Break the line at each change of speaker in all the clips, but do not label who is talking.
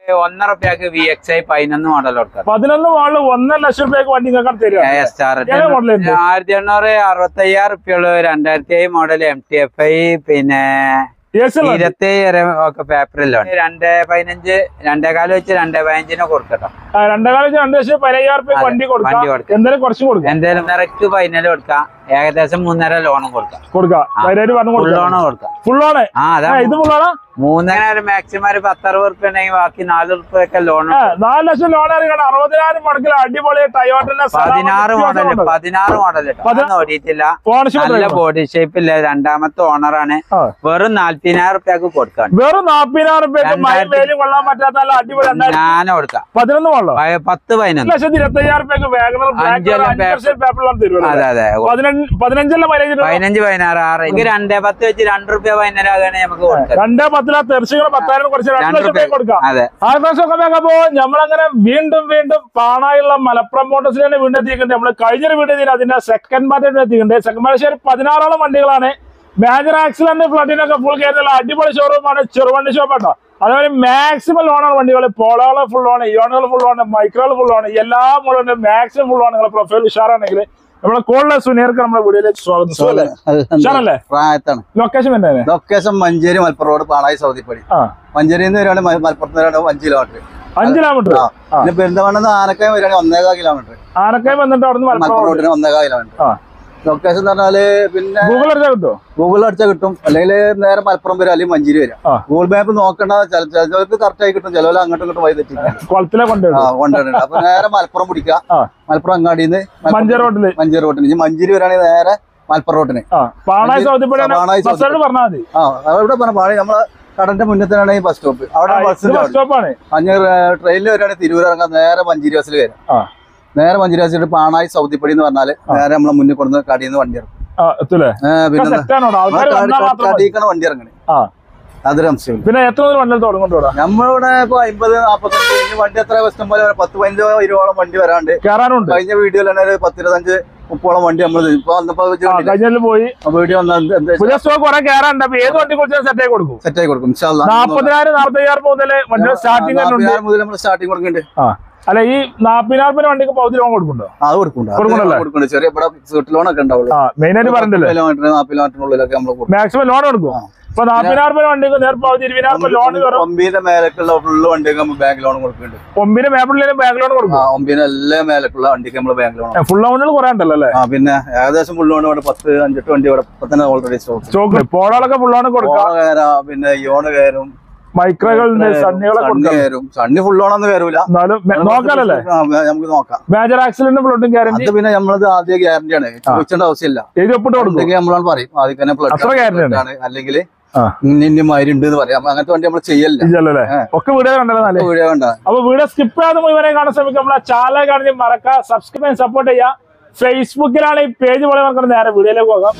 ഒന്നര റുപ്യക്ക് V X I പതിനൊന്ന് മോഡൽ കൊടുക്കാം
പതിനൊന്ന് വാളില് ഒന്നര ലക്ഷം രൂപയ്ക്ക് വണ്ടി നിങ്ങൾക്ക് തരിക
സ്റ്റാർ
ഏത് model ഉണ്ട്?
ആയിരത്തി എണ്ണൂറ് അറുപത്തി അയ്യായിരം റുപ്യുള്ളൂ രണ്ടായിരത്തി ഏഴ് model M T F I പിന്നെ
എ സി ഉള്ള
ഇരുപത്തി വരെ ഒക്കെ പേപ്പറിലാണ് രണ്ടേ പതിനഞ്ച് രണ്ടേ കാലം വെച്ച് രണ്ടേ പതിനഞ്ചിന് കൊടുക്കട്ടോ
ആ, രണ്ടേകാലം വെച്ച് രണ്ട് ലക്ഷം പതിനയ്യായിരം രൂപ വണ്ടി കൊടുക്കാം
വണ്ടി കൊടുക്കാം.
എന്തായാലും കുറച്ചും കൊടുക്കാം
എന്തേലും നിറക്ക് പതിനാല് കൊടുക്കാം ഏകദേശം മൂന്നര ലോണും കൊടുക്കാം
കൊടുക്കാം വൈരായിട്ട് പറഞ്ഞു
ഫുൾ
കൊടുക്കാം
ലോണ് കൊടുക്കാം
ഫുൾ ഓണ്
ആ അതാ
ഇത് ഫുൾ ഓണാ
മൂന്നര മാക്സിമം ഒരു പത്തറുപത് റുപ്യ ഉണ്ടെങ്കിൽ ബാക്കി നാല് റുപ്യ ഒക്കെ ലോൺ
ആ, നാല് ലക്ഷം ലോൺ ഇറങ്ങണം അറുപതിനായിരം മടക്കിൽ അടിപൊളി ടയോട്ടിന്റെ
പതിനാറ് മോഡൽ പതിനാറ് മോഡൽ ഓടിയിട്ടില്ല നല്ല ബോഡി ഷേപ്പ് ഇല്ല രണ്ടാമത്തെ ഓണറാണ് വെറും നാല്പതിനായിരം റുപ്യക്ക് കൊടുക്കാൻ
വെറും നാപ്പതിനായിരം രൂപയ്ക്ക് മഴ വേലും കൊള്ളാൻ പറ്റാത്ത നല്ല അടിപൊളി രണ്ടായിരത്തി
ഞാൻ കൊടുക്കാം
പതിനൊന്ന് കൊള്ളോ
പ- പത്ത്
ഒരു
പതിനൊന്ന്
ലക്ഷത്തി ഇരുപത്തി അയ്യായിരം രൂപയ്ക്ക് വാഗണർ
അഞ്ചെല്ലാം
അഞ്ച് വർഷം പേപ്പറിലാണ് തരുമല്ലോ
അതെ അതെ
പതിനഞ്ച് പതിനഞ്ചല്ല മൈലേജ്
പതിനഞ്ച് പതിനാറ് ആറ് എനിക്ക് രണ്ടേ പത്ത് വെച്ച് രണ്ട് റുപ്യ പതിനാറാകണേ നമുക്ക് കൊടുക്കാം
രണ്ടേ പത്തില തെർച്ചുകൾ പത്തായിരം കുറച്ച് രണ്ട്
രണ്ട്
ലക്ഷം
റുപ്യ
രൂപ കൊടുക്കാം
അതെ
ആകാശമൊക്കെ അപ്പോ നമ്മളങ്ങനെ വീണ്ടും വീണ്ടും പാണായുള്ള മലപ്പുറം മോട്ടോഴ്സിൽ തന്നെ വീണ്ടും എത്തിയിട്ടുണ്ട് നമ്മൾ കഴിഞ്ഞൊരു വീഡിയോ അതിന്റെ സെക്കൻഡ് പാർട്ട് എത്തിയിട്ടുണ്ട് സെക്കൻഡ് പാർട്ട് ഒരു പതിനാറോളം വണ്ടികളാണ് മേജർ ആക്സിഡന്റ് ഫ്ലഡിനൊക്കെ ഫുൾ കയറുന്ന അടിപൊളി ഷോറൂമാണ് ചെറുവണ്ടി ഷോപ്പ് കേട്ടോ അതുപോലെ മാക്സിമം ലോണാണ് വണ്ടികൾ പോളോകൾ ഫുൾ ആണ് ഇയോണുകൾ ഫുൾ ആണ് മൈക്രോകൾ ഫുൾ ആണ് എല്ലാ മോഡലും മാക്സിമം ഫുൾ ആണ് നിങ്ങളുടെ പ്രൊഫൈൽ ഉഷാറാണെങ്കിൽ നമ്മളെ കൂടുതൽ സുനീർക്ക് നമ്മുടെ വീഡിയോയിലേക്ക് സ്വാഗതം സുഖല്ലേ? ഉഷാറല്ലേ
പ്രായത്താണ്
ലൊക്കേഷൻ തന്നെ
ലൊക്കേഷൻ മഞ്ചേരി മലപ്പുറം റോഡ് പാണായി സൗദിപ്പടി
ആ
മഞ്ചേരിയിൽ നിന്ന് വരികയാണെങ്കിൽ മ- മലപ്പുറത്ത് നിന്ന് വരികയാണെങ്കിൽ അഞ്ച് കിലോമീറ്റർ
അഞ്ച് കിലോമീറ്റർ
ആ പിന്നെ പെരുന്തമണ്ണെന്ന് ആനക്കായം വരികയാണെങ്കിൽ ഒന്നേകാൽ കിലോമീറ്റർ
ആനക്കായി വന്നിട്ട് അവിടെ നിന്ന്
മലപ്പുറം
മലപ്പുറം
റോഡിന് ഒന്നേകാൽ കിലോമീറ്റർ
ആ
ലൊക്കേഷൻ എന്ന് പറഞ്ഞാല് പിന്നെ
ഗൂഗിൾ അടിച്ചാൽ കിട്ടുമോ
ഗൂഗിൾ അടിച്ചാൽ കിട്ടും അല്ലെങ്കിൽ നേരെ മലപ്പുറം വരും അല്ലെങ്കിൽ മഞ്ചേരി വരും
ആ.
ഗൂഗിൾ മാപ്പ് നോക്കണ്ട ചില- ചിലർക്ക് കറക്റ്റ് ആയി കിട്ടും ചിലവർ അങ്ങോട്ടും ഇങ്ങോട്ടും വഴി തെറ്റിക്കും
കുളത്തിലെ കൊണ്ടുവരും
ആ കൊണ്ടുവരുന്നുണ്ട് അപ്പൊ നേരെ മലപ്പുറം പിടിക്കുക
ആ.
മലപ്പുറം അങ്ങാടിയിൽ നിന്ന്
മഞ്ചേരി റോഡില്
മഞ്ചേരി റോഡിന് ഇനി മഞ്ചേരി വരികയാണെങ്കിൽ നേരെ മലപ്പുറം റോഡിന്
ആ പാണായി
മഞ്ചേരി-
സൗദിപ്പടി
ആ, പാണായി
ബസ്സോട്
സൗദിപ്പടി.
പറഞ്ഞാൽ മതി
ആ അവിടെ പറഞ്ഞ പാണി നമ്മളെ കടന്റെ മുന്നിൽ തന്നെയാണ് ഈ ബസ് സ്റ്റോപ്പ് അവിടെ ബസ്
ബസ് സ്റ്റോപ്പാണ്
അഞ്ഞൂറ് ട്രെയിനിൽ വരികയാണെങ്കിൽ തിരൂർ ഇറങ്ങാൻ നേരെ മഞ്ചേരി ബസ്സിൽ വരും
ആ
നേരെ മഞ്ചേരി ബസ്സിൽ പാണായി സൗദിപ്പടി എന്ന് പറഞ്ഞാല് നേരെ നമ്മളെ മുന്നിൽ കൊടുക്കുന്ന കടിയിൽ നിന്ന് വണ്ടി ഇറങ്ങും
ആ എത്തൂലേ
ഏ, പിന്നെ
സെറ്റാണോ ആൾക്കാർ വന്നാൽ മാത്രം മതി.
കടിയിക്കണ വണ്ടി ഇറങ്ങണേ
ആ
അതൊരു അംശമില്ല
പിന്നെ എത്ര മുതൽ വണ്ടിയിൽ തുടങ്ങുന്നുണ്ടോ
നമ്മളിവിടെ ഇപ്പൊ അമ്പത് നാപ്പത്തഞ്ച് ഇനി വണ്ടി എത്ര ഇഷ്ടം പോലെ വരാം. പത്ത് പതിനഞ്ചോ ഇരുപതോളം വണ്ടി വരാണ്ട്
കയറാനുണ്ട്
കഴിഞ്ഞ വീഡിയോയിൽ തന്നെ ഒരു പത്തിരുപത്തഞ്ച് മുപ്പോളം വണ്ടി നമ്മൾ ഇപ്പൊ വന്നപ്പോ
ആ കഴിഞ്ഞാൽ പോയി
വീഡിയോ വന്ന എന്താ
പുതിയ സ്റ്റോക്ക് കുറെ കയറാനുണ്ട് അപ്പൊ ഏത് വണ്ടി കുറിച്ച് സെറ്റ് ആയി കൊടുക്കും
സെറ്റ് ആയി കൊടുക്കും ഇൻഷാല്ലാ.
നാപ്പതിനായിരം നാപ്പത്തയ്യായിരം മുതൽ വണ്ടി സ്റ്റാർട്ടിംഗ് തന്നെ ഉണ്ട്
നാപ്പതിനായിരം മുതൽ നമ്മൾ സ്റ്റാർട്ടിങ് കൊടുക്കുന്നുണ്ട്
ആ അല്ല ഈ നാപ്പതിനായിരം രൂപ വണ്ടിക്ക് പകുതി ലോൺ കൊടുക്കുന്നുണ്ടോ
ആ, അത് കൊടുക്കുന്നുണ്ട്
കൊടുക്കുന്നുണ്ടല്ലേ?
അത് കൊടുക്കുന്നുണ്ട് ചെറിയ ഇവിടെ സീറ്റ് ലോൺ ഒക്കെ ഉണ്ടാവുള്ളൂ
ആ മെയിൻ ആയിട്ട് പറഞ്ഞില്ലേ
കിലോമീറ്റർ നാൽപ്പത് കിലോമീറ്ററിനുള്ളിലൊക്കെ നമ്മൾ കൊടുക്കും
മാക്സിമം ലോൺ കൊടുക്കും ഇപ്പൊ നാപ്പതിനായിരം രൂപ വണ്ടിക്ക് നേർ പകുതി ഇരുപതിനായിരം രൂപ ലോൺ കയറും
ഒമ്പതിന്റെ മേലേക്കുള്ള ഫുള്ള് വണ്ടിയൊക്കെ നമ്മൾ ബാങ്ക് ലോൺ കൊടുക്കുന്നുണ്ട്
ഒമ്പിന് മേപ്പിളിലും ബാങ്ക് ലോൺ കൊടുക്കും
ആ ഒമ്പതിന് എല്ലാ മേലേക്കുള്ള വണ്ടിക്ക് നമ്മൾ ബാങ്ക് ലോൺ
ഫുൾ ലോണുകൾ കുറെ ഉണ്ടല്ലോ അല്ലേ
ആ പിന്നെ ഏകദേശം ഫുൾ ലോൺ ഇവിടെ പത്ത് അഞ്ചെട്ട് വണ്ടി ഇവിടെ ഇപ്പൊ തന്നെ ഓൾറെഡി സ്റ്റോക്ക്
സ്റ്റോക്ക് പോളകളൊക്കെ ഫുൾ ലോൺ കൊടുക്കാം
കയറാം പിന്നെ യോണ് കയറും
മൈക്രോകളുണ്ട് സണ്ണികളെ
സണ്ണി
കൊടുക്കാം
കയറും സണ്ണി ഫുൾ ലോണൊന്നും കയറൂല
എന്നാലും മെ- നോക്കാലല്ലേ
ആ, നമുക്ക് നോക്കാം
മേജർ ആക്സിഡന്റ് ഫ്ലോട്ടും ഗ്യാരണ്ടി
അത് പിന്നെ നമ്മളത് ആദ്യ ഗ്യാരണ്ടി ആണ് ചോദിക്കേണ്ട ആവശ്യമില്ല
എഴുതി ഒപ്പിട്ട് കൊടുക്കും
എന്തൊക്കെ നമ്മളാണ് പറയും ആദ്യം തന്നെ
അത്ര guarantee ആണ്?
ആണ് അല്ലെങ്കിൽ
ആ.
ഇന്ന ഇന്ന മാതിരി ഉണ്ട് എന്ന് പറയാം അങ്ങനത്തെ വണ്ടി നമ്മൾ ചെയ്യല്ല
ഇല്ലല്ലേ ഒക്കെ വീഡിയോ കണ്ടല്ലോ നല്ല
വീഡിയോ കണ്ട
അപ്പൊ വീഡിയോ സ്കിപ്പ് ചെയ്യാതെ മുഴുവനെ കാണാൻ ശ്രമിക്കുക നമ്മളെ ചാനൽ കാണുന്ന മറക്കുക സബ്സ്ക്രൈബ് ചെയ്യാൻ സപ്പോർട്ട് ചെയ്യാം ഫേസ്ബുക്കിലാണ് ഈ പേജ് പോലെ നമുക്ക് നേരെ വീഡിയോയിലേക്ക് പോകാം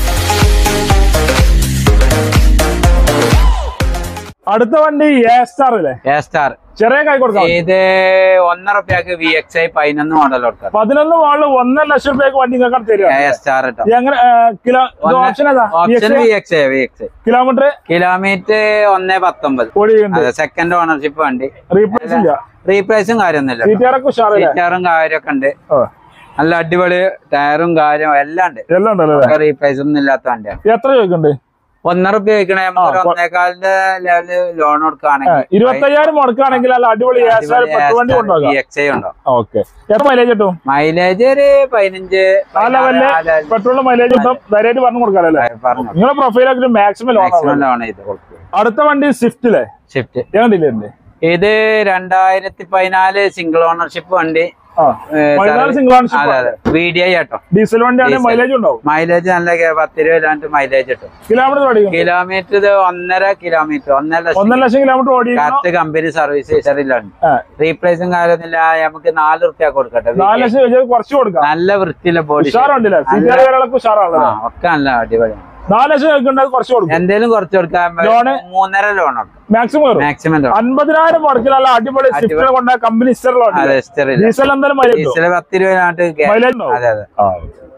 അടുത്ത വണ്ടി എ സ്റ്റാർ അല്ലേ
എ സ്റ്റാർ
ചെറിയ കൈ കൊടുക്കാം
ഇത് ഒന്നര റുപ്യക്ക് വി എക്സ് ഐ പതിനൊന്ന് മോഡൽ കൊടുക്കാം
പതിനൊന്ന് മോളില് ഒന്നര ലക്ഷം രൂപയ്ക്ക് വണ്ടി നിങ്ങൾക്ക് തരിക
എ സ്റ്റാർ കേട്ടോ
എങ്ങനെ കിലോ ഓപ്ഷൻ ഏതാ
option V X I V X I
kilometre
kilometre ഒന്നേ പത്തൊമ്പത്
ഓടിയുണ്ട്
അതെ സെക്കൻഡ് ഓണർഷിപ്പ് വണ്ടി
റീപ്ലേസ് ഇല്ല
റീപ്ലേസും കാര്യമൊന്നുമില്ല
സീറ്റാറൊക്കെ ഉഷാറല്ലേ
സീറ്റാറും കാര്യമൊക്കെ ഉണ്ട്
ആ,
നല്ല അടിപൊളി ടയറും കാര്യവും എല്ലാം ഉണ്ട്
എല്ലാം ഉണ്ടല്ലോ അല്ലേ
റീപ്ലേസ് ഒന്നും ഇല്ലാത്ത വണ്ടിയാണ്
എത്ര ചോദിക്കണ്ട്
ഒന്നര റുപ്യ വയ്ക്കണേ നമുക്ക്
ആ,
ഒന്നേക്കാലിന്റെ ലെവല് ലോൺ കൊടുക്കുകയാണെങ്കിൽ
ഇരുപത്തയ്യായിരം മുടക്കുകയാണെങ്കിൽ അല്ല അടിപൊളി എ സ്റ്റാർ പത്ത് വണ്ടി കൊണ്ടുപോകാം
എക്സ് ഐ ഉണ്ടോ
ഓക്കെ എത്ര മൈലേജ് കിട്ടും
മൈലേജ് ഒരു പതിനഞ്ച്
ആ ലെവലില്
നാല്
പെട്രോളിന് മൈലേജ് കിട്ടും ധൈര്യമായിട്ട് പറഞ്ഞു കൊടുക്കാം അല്ലേ
പറഞ്ഞു
നിങ്ങളെ പ്രൊഫൈലൊക്കെ മാക്സിമം ലോൺ
മാക്സിമം ലോൺ ചെയ്ത് കൊടുക്കും
അടുത്ത വണ്ടി സ്വിഫ്റ്റിലെ
ഷിഫ്റ്റ്
ഏകണ്ടില്ലേ
ഇത് രണ്ടായിരത്തി പതിനാല് സിംഗിൾ ഓണർഷിപ്പ് വണ്ടി
ആ
ഏ,
പതിനാല്
സാറ്-
സിംഗിൾ
അതെ
ഓൺഷിപ്പ്
അതെ V D I auto
diesel വണ്ടിയാണ്
ഡീസൽ.
മൈലേജ് ഉണ്ടാവും
മൈലേജ് നല്ല കേ- പത്ത് ഇരുപത് കിലോമീറ്റർ മൈലേജ് കിട്ടും
കിലോമീറ്റർ ഓടിക്കും
കിലോമീറ്റർ ഇത് ഒന്നര കിലോമീറ്റർ ഒന്നര ലക്ഷം
ഒന്നര ലക്ഷം കിലോമീറ്റർ ഓടിക്കണം
കറക്റ്റ് കമ്പനി സർവീസ് ഹിസ്റ്ററിയിലാണ്
ആ.
റീപ്ലേസും കാര്യമൊന്നുമില്ല നമുക്ക് നാല് റുപ്യ കൊടുക്കട്ടെ
നാല് ലക്ഷം വെച്ചാൽ കുറച്ച് കൊടുക്കാം
നല്ല വൃത്തിയില്ല ബോഡി
ഉഷാറുണ്ടല്ലേ സീറ്റാർ കാര്യങ്ങളൊക്കെ ഉഷാറാണല്ലോ
ആ ഒക്കെ നല്ല അടിപൊളിയാണ്
നാല് ലക്ഷം വെക്കേണ്ടത് കുറച്ച് കൊടുക്കും
എന്തേലും കുറച്ച് കൊടുക്കാൻ
ലോണ്?
മൂന്നര ലോൺ കൊടുക്കാം
മാക്സിമം കയറും
മാക്സിമം ലോൺ
അൻപതിനായിരം മുടക്കി നല്ല അടിപൊളി സ്വിഫ്റ്റിനെ കൊണ്ട കമ്പനി ഹിസ്റ്ററിലുണ്ട്
അതെ ഹിസ്റ്ററിയില്ല
ഡീസൽ എന്തായാലും മൈലേജ്
ഡീസൽ പത്ത് ഇരുപതിനായിട്ട്
മൈലേജ് ഉണ്ടാവും
അതെ അതെ
ആ.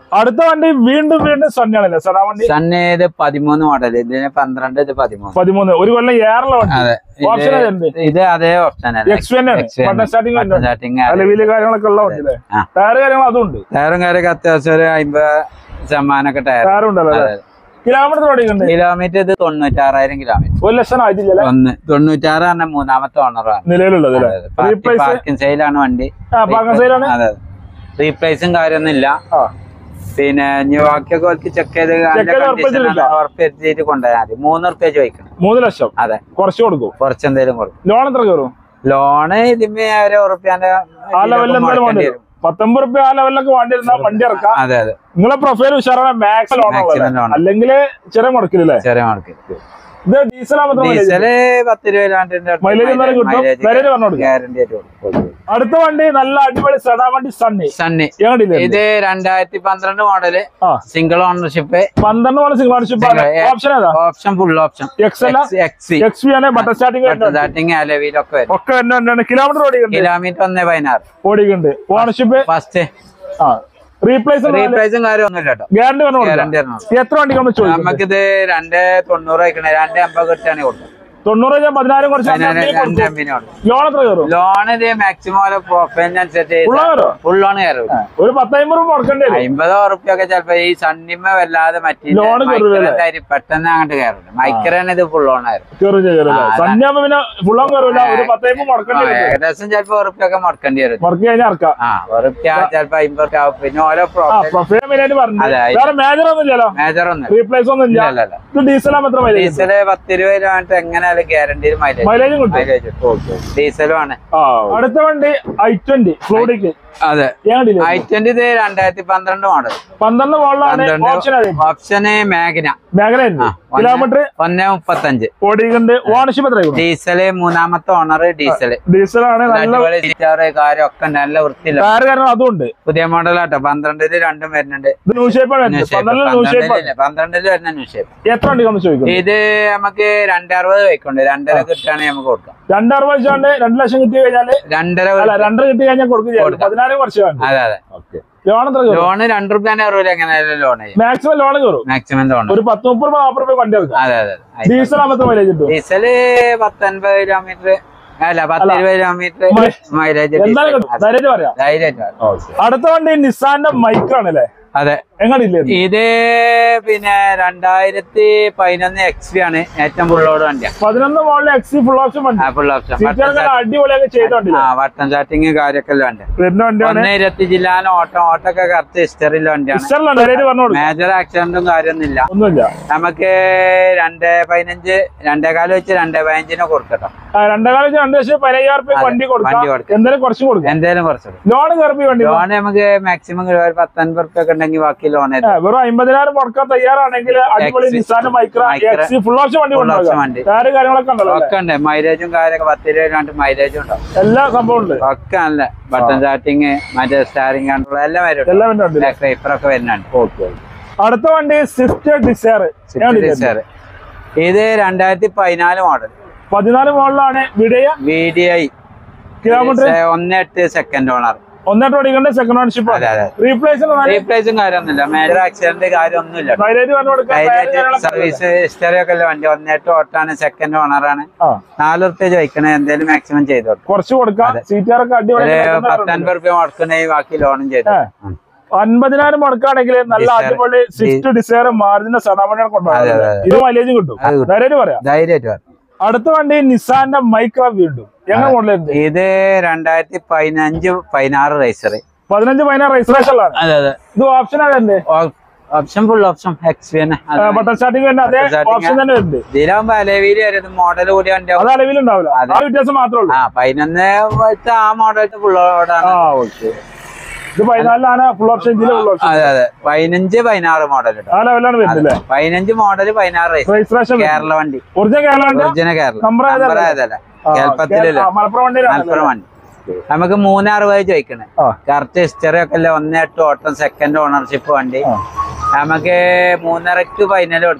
അടുത്ത വണ്ടി വീണ്ടും വീണ്ടും സണ്ണാണല്ലേ സാർ ആ വണ്ടി
സണ്ണ് ഇത് പതിമൂന്ന് മോഡൽ ഇതിന് പന്ത്രണ്ട് ഇത് പതിമൂന്ന്
പതിമൂന്ന് ഒരു കൊല്ലം ഏറുള്ള വണ്ടി
അതെ
ഓപ്ഷൻ
ഇത്
ഏതുണ്ട്
ഇത് അതേ ഓപ്ഷൻ
എക്സ് തന്നെയാണ് ബട്ടൺ സ്റ്റാർട്ടിംഗ്
സ്റ്റാർട്ടിങ്
അലവില് കാര്യങ്ങളൊക്കെ ഉള്ള വണ്ടി അല്ലേ
ആ.
ടയർ കാര്യങ്ങൾ അതും ഉണ്ട്
ടയറും കാര്യമൊക്കെ അത്യാവശ്യം ഒരു അമ്പത് ശതമാനമൊക്കെ ടയർ
ടയർ ഉണ്ടല്ലോ അല്ലേ കിലോമീറ്റർ ഓടിക്കുന്നുണ്ട്
കിലോമീറ്റർ ഇത് തൊണ്ണൂറ്റാറായിരം കിലോമീറ്റർ
ഒരു ലക്ഷം ആയിട്ടില്ല
ഒന്ന് തൊണ്ണൂറ്റാറ് പറഞ്ഞ മൂന്നാമത്തെ ഓണറാണ്
നിലവിലുള്ളത് അല്ലേ റീപ്ലേസ്
പാർക്കിംഗ് സെയിലാണ് വണ്ടി
ആ പാകം സൈഡാണ്
അതെ റീപ്ലേസും കാര്യമൊന്നുമില്ല
ആ
പിന്നെ ഇനി ബാക്കിയൊക്കെ അവർക്ക് ചെക്ക് ചെയ്ത്
Check ചെയ്ത് ഉറപ്പിച്ചിട്ടില്ല.
ഉറപ്പിച്ചിട്ട് കൊണ്ടുപോയാൽ മതി മൂന്ന് ഉറുപ്പ്യ ചോദിക്കണം
മൂന്ന് ലക്ഷം
അതെ
കുറച്ച് കൊടുക്കും
കുറച്ചെന്തേലും കൊടുക്കും
ലോൺ എത്ര കയറും
ലോണ് ഇതിന്മേ ഒരു ഉറുപ്പ്യാന്റെ
ആ ലെവലിൽ എന്തായാലും വേണ്ടി
മുടക്കേണ്ടി
വരും പത്തൊമ്പത് റുപ്യ ആ ലെവലിലൊക്കെ വേണ്ടി വരുന്ന വണ്ടി ഇറക്കാം
അതെ അതെ
നിങ്ങളെ പ്രൊഫൈൽ ഉഷാറാണ് മാക്സ് ലോൺ
Maximum loan.
അല്ലെങ്കിൽ ചെറിയ മുടക്കില്ലേ
ചെറിയ മുടക്ക്
ഇത് ഡീസൽ ആകുമ്പോൾ
ഡീസല് പത്ത് രൂപ
Mileage എന്തായാലും കിട്ടും. Mileage പറഞ്ഞു കൊടുക്കാം.
ഗ്യാരണ്ടി ആയിട്ട് കൊടുക്കും
അടുത്ത വണ്ടി നല്ല അടിപൊളി സെഡാ വണ്ടി സണ്ണി
സണ്ണി
എങ്ങടില്ലേ
ഇത് രണ്ടായിരത്തി പന്ത്രണ്ട് മോഡല്
ആ
സിംഗിൾ ഓണർഷിപ്പ്
പന്ത്രണ്ട് പോലെ സിംഗിൾ ഓണർഷിപ്പ് ആണ്
Single,
ഓപ്ഷൻ ഏതാ
ഓപ്ഷൻ ഫുൾ ഓപ്ഷൻ
എക്സ് അല്ല
എക്സി
എക്സ് പി ആണ് ബട്ടർ സ്റ്റാർട്ടിംഗ്
സ്റ്റാർട്ടിങ് അലവിയിലൊക്കെ വരും
ഒക്കെ തന്നെ കിലോമീറ്റർ ഓടിക്കുന്നുണ്ട്
കിലോമീറ്റർ ഒന്നേ പതിനാറ്
ഓടിക്കുന്നുണ്ട് ഓണർഷിപ്പ്
ഫസ്റ്റ്
ആ റീപ്ലേസ്
റീപ്രൈസും കാര്യമൊന്നും ഇല്ല കേട്ടോ
ഗ്യാരണ്ടി പറഞ്ഞു കൊടുക്കാം
ഗ്യാരണ്ടി തരണം
എത്ര വണ്ടിക്ക് നമ്മൾ ചോദിക്കും
നമുക്കിത് രണ്ട് തൊണ്ണൂറ് വയ്ക്കണേ രണ്ട് അമ്പത് കിട്ടുകയാണെങ്കിൽ കൊടുക്കും
തൊണ്ണൂറ് കഴിഞ്ഞാൽ പതിനായിരം കുറച്ച്
പതിനാറ് രണ്ട് അമ്പതിന് കൊടുക്കും
ലോൺ എത്ര കയറും
ലോൺ ഇത് മാക്സിമം പ്രൊഫൈലിനനുസരിച്ച്
ഉള്ള കയറോ
ഫുൾ ലോൺ കയറും
ഒരു പത്തമ്പത് രൂപ കൊടുക്കേണ്ടി വരും
അമ്പതോ ഉറുപ്പ്യൊക്കെ ചിലപ്പോ ഈ സണ്ണിമ വല്ലാതെ
Loan കയറൂലല്ലേ?
മറ്റേ പെട്ടെന്ന് അങ്ങോട്ട് കയറില്ല മൈക്രാണ് ഇത് ഫുൾ ലോൺ ആയിരുന്നു
കയറും ചെയ്യല്ലേ
ആ,
സന്യാകുമ്പോ പിന്നെ ഫുള്ളും കയറൂല ഒരു പത്തമ്പത് മുടക്കേണ്ടി വരും
ഏകദേശം ചിലപ്പോ ഉറുപ്പ്യൊക്കെ മുടക്കേണ്ടി വരും
വർക്ക് കഴിഞ്ഞാൽ ഇറക്കാം
ആ ഉറുപ്പ്യ ചിലപ്പോ അമ്പത് ആവും പിന്നെ ഓരോ
ആ
പ്രൊഫൈൽ
പ്രൊഫൈൽ മെയിനായിട്ട് പറഞ്ഞു
അതെ.
വേറെ മേജർ ഒന്നും ഇല്ലല്ലോ
മേജർ ഒന്നും
റീപ്ലേസ് ഒന്നും ഇല്ല
ഇല്ല ഇല്ല
ഇത് ഡീസൽ ആകുമ്പോൾ എത്ര മൈലേജ്
ഡീസല് പത്ത് രൂപ കിലോമീറ്റർ എങ്ങനെയാലും ഗ്യാരണ്ടിയിൽ മൈലേജ്
മൈലേജും കിട്ടും
മൈലേജ് ഡീസലും ആണ്
ആ അടുത്ത വണ്ടി ഐ ട്വന്റി ഫ്ലോഡിക്ക്
അതെ
ഏണ്ടില്ലേ
ഐ ട്വന്റി ഇത് രണ്ടായിരത്തി പന്ത്രണ്ട് മോഡൽ
പന്ത്രണ്ട് മോളിലാണ്
പന്ത്രണ്ട്
ഓപ്ഷൻ അതെ
ഓപ്ഷന് മാഗ്ന
മേഖല
ആ, ഒന്ന്
കിലോമീറ്റർ
ഒന്നേ മുപ്പത്തഞ്ച്
ഓടിക്കുന്നുണ്ട് ഓണർഷിപ്പ് എത്ര
ഡീസല് മൂന്നാമത്തെ ഓണർ ഡീസല്
ഡീസൽ ആണ് നല്ല
അടിപൊളി സീറ്റാറ് കാര്യം ഒക്കെ ഉണ്ട്. നല്ല വൃത്തിയില്ല
കാറ് കാരണം അതും ഉണ്ട്
പുതിയ മോഡലാട്ടോ പന്ത്രണ്ടില് രണ്ടും വരുന്നുണ്ട്
ഇത് ന്യൂ ഷേപ്പാണ്
ന്യൂ ഷേപ്പ്
പന്ത്രണ്ടിൽ ന്യൂ ഷേപ്പ്
പന്ത്രണ്ടില് പന്ത്രണ്ടില് വരുന്ന ന്യൂ ഷേപ്പ്
എത്ര വണ്ടി നമ്മൾ ചോദിക്കും
ഇത് നമുക്ക് രണ്ടറുപത് വയ്ക്കുണ്ട് രണ്ടര കിട്ടുകയാണെങ്കിൽ നമുക്ക് കൊടുക്കാം
രണ്ടറുപത് വെച്ചാണ്ട് രണ്ട് ലക്ഷം കിട്ടി കഴിഞ്ഞാല്
രണ്ടര
അല്ല രണ്ടര കിട്ടി കഴിഞ്ഞാൽ കൊടുക്കും ചെയ്യാം പതിനായിരം കുറച്ച് വേണ്ട
അതെ അതെ
ലോൺ എത്ര കയറും
ലോണ് രണ്ട് റുപ്യാന്റെ അറിവില്ല എങ്ങനെയായാലും ലോൺ ചെയ്യും
മാക്സിമം ലോൺ കയറും
മാക്സിമം ലോൺ
ഒരു പത്ത് മുപ്പത് രൂപ നാൽപ്പത് രൂപ വണ്ടി എടുക്കാം
അതെ അതെ അതെ.
ഡീസൽ ആകുമ്പോൾ മൈലേജ് കിട്ടും
ഡീസല് പത്തൊൻപത് കിലോമീറ്റർ അല്ല പത്ത് ഇരുപത് കിലോമീറ്റർ
മൈ-
മൈലേജ്
എന്തായാലും കിട്ടും ധൈര്യമായിട്ട് പറയാം
ധൈര്യമായിട്ട്
അടുത്ത വണ്ടി നിസാന്റെ മൈക്കാണ് അല്ലേ
അതെ
എങ്ങനെയില്ലേ
ഇത് പിന്നെ രണ്ടായിരത്തി പതിനൊന്ന് എക്സ് പി ആണ് ഏറ്റവും ഫുള്ളോട് വണ്ടിയാ
പതിനൊന്ന് മോളിൽ എക്സി ഫുൾ ഓപ്ഷൻ വണ്ടി
ഫുൾ ഓപ്ഷൻ
സീറ്റുകളൊക്കെ അടിപൊളിയൊക്കെ ചെയ്തോണ്ടില്ല
ആ വട്ടം ചാറ്റിങ് കാര്യമൊക്കെ ഉള്ള വണ്ടി
വരുന്ന വണ്ടിയാണ്
ഒന്ന് ഇരുപത്തി ജില്ലാന ഓട്ടം ഓട്ടൊക്കെ കറക്റ്റ് ഹിസ്റ്ററിയിലെ വണ്ടിയാണ്
ഇഷ്ടമല്ല ധൈര്യമായിട്ട് പറഞ്ഞു കൊടുക്കും
മേജർ ആക്സിഡന്റും കാര്യമൊന്നുമില്ല
ഒന്നുമില്ല
നമുക്ക് രണ്ടേ പതിനഞ്ച് രണ്ടേ കാലം വെച്ച് രണ്ടേ പതിനഞ്ചിനെ കൊടുക്കട്ടോ
ആ, രണ്ടേ കാലം വെച്ച് രണ്ട് ലക്ഷം പതിനയ്യായിരം രൂപ വണ്ടി കൊടുക്കാം
വണ്ടി കൊടുക്കാം.
എന്തായാലും കുറച്ച് കൊടുക്കാം
എന്തേലും കുറച്ച്
ലോൺ കയറി വണ്ടി
ലോൺ നമുക്ക് മാക്സിമം ഒരു പത്തൊൻപത് റുപ്യ ഒക്കെ ഉണ്ടെങ്കിൽ ബാക്കി ലോൺ
ആ, വെറും അമ്പതിനായിരം മുടക്കാൻ തയ്യാറാണെങ്കിൽ അടിപൊളി
X,
നിസാന്റെ Micra
Micra,
XE full option വണ്ടി
full option
കൊണ്ടുപോകാം
വണ്ടി.
കാര്യം കാര്യങ്ങളൊക്കെ ഉണ്ടല്ലോ അല്ലേ?
ഒക്കെ ഉണ്ട് മൈലേജും കാര്യമൊക്കെ പത്ത് രൂപ രണ്ട് മൈലേജും ഉണ്ടാവും
എല്ലാ സംഭവം ഉണ്ട്
ഒക്കെ നല്ല ബട്ടൺ ചാറ്റിങ് മറ്റേ സ്റ്റാറിംഗ് കൺട്രോൾ എല്ലാം വരും
എല്ലാം വണ്ടി ഉണ്ട്
ക്രൈപ്പറൊക്കെ വരുന്നുണ്ട്
അടുത്ത വണ്ടി സ്വിഫ്റ്റ് ഡിസയർ
Sir. ഇത് രണ്ടായിരത്തി പതിനാല് മോഡൽ
പതിനാല് മോളിലാണ് വിടയ
വി ഡി ഐ
കിലോമീറ്റർ
ഒന്ന് എട്ട് സെക്കൻഡ് ഓണർ
ഒന്നായിട്ട് ഓടിക്കേണ്ട സെക്കൻഡ് ഓൺഷിപ്പ്
അതെ അതെ
റീപ്ലേസ്
റീപ്ലേസും കാര്യമൊന്നുമില്ല മേജർ ആക്സിഡന്റ് കാര്യമൊന്നുമില്ല
മൈലേജ് പറഞ്ഞു കൊടുക്കാം ടയറ് കാര്യങ്ങളൊക്കെ
സർവീസ് ഹിസ്റ്ററി ഒക്കെ ഉള്ള വണ്ടി ഒന്നേട്ട് ഓട്ടാണ് സെക്കൻഡ് ഓണറാണ്
ആ
നാല് റുപ്യ ചോദിക്കണേ എന്തേലും മാക്സിമം ചെയ്തു കൊടുക്കും
കുറച്ച് കൊടുക്കാം സീറ്റുകാരൊക്കെ അടിപൊളി
ഒരു പത്തൻപത് റുപ്യ മുടക്കണമെങ്കിൽ ബാക്കി ലോണും ചെയ്തു
ഏ. അൻപതിനായിരം മുടക്കാണെങ്കിൽ നല്ല
Desire.
അടിപൊളി സ്വിഫ്റ്റ് ഡിസയർ മാർജിന്റെ സടാമണിയാണ്
അതെ,
കൊണ്ടുപോകുന്നത്
അതെ, അതെ.
ഇത് മൈലേജും കിട്ടും
അത് കിട്ടും.
ധൈര്യമായിട്ട് പറയാം
ധൈര്യമായിട്ട് പറഞ്ഞു
അടുത്ത വണ്ടി നിസാന്റെ മൈക്ര വീണ്ടും എങ്ങനെ മോഡലുണ്ട്
ഇത് രണ്ടായിരത്തി പതിനഞ്ച് പതിനാറ് റേസർ
പതിനഞ്ച് പതിനാറ് രജിസ്ട്രേഷനിലാണ്
അതെ അതെ
ഇത് ഓപ്ഷൻ അതല്ലേ
option full option X P തന്നെ
ബട്ടൺ സ്റ്റാർട്ടിംഗ് തന്നെ അതേ
Button starting
ഓപ്ഷൻ തന്നെ വരുന്നുണ്ട്
ഇതിലാകുമ്പോ അലവിയിൽ വരുന്നത് മോഡൽ കൂടി വണ്ടി
അത് അലവിലുണ്ടാവില്ല
അതെ.
ആ വ്യത്യാസം മാത്രമേ ഉള്ളൂ
ആ പതിനൊന്ന് വെച്ച ആ മോഡൽ ഫുള്ളോടാണ്
ആ ഓക്കെ ഇത് പതിനാലിലാണ് ഫുൾ ഓപ്ഷൻ ഇതിലെ ഫുൾ ഓപ്ഷൻ
അതെ അതെ പതിനഞ്ച് പതിനാറ് മോഡൽ
ആ ലെവലാണ് വരുന്നില്ലേ
പതിനഞ്ച് മോഡൽ പതിനാറ് റേസ്
രജിസ്ട്രേഷൻ
കേരള വണ്ടി
original Kerala
original Kerala
Number ഏതല്ല?
നമ്പർ ഏതല്ല
ആ,
കേരളത്തിലല്ല
ആ, മലപ്പുറം വണ്ടിയിലാണ്
മലപ്പുറം വണ്ടി നമുക്ക് മൂന്നറുപത് ചോദിക്കണേ
ആ.
കറക്റ്റ് ഹിസ്റ്ററി ഒക്കെ അല്ലേ ഒന്നേ എട്ട് ഓട്ടം സെക്കൻഡ് ഓണർഷിപ്പ് വണ്ടി
ആ.
നമുക്ക് മൂന്നരക്ക് ഫൈനൽ കൊടുക്കാം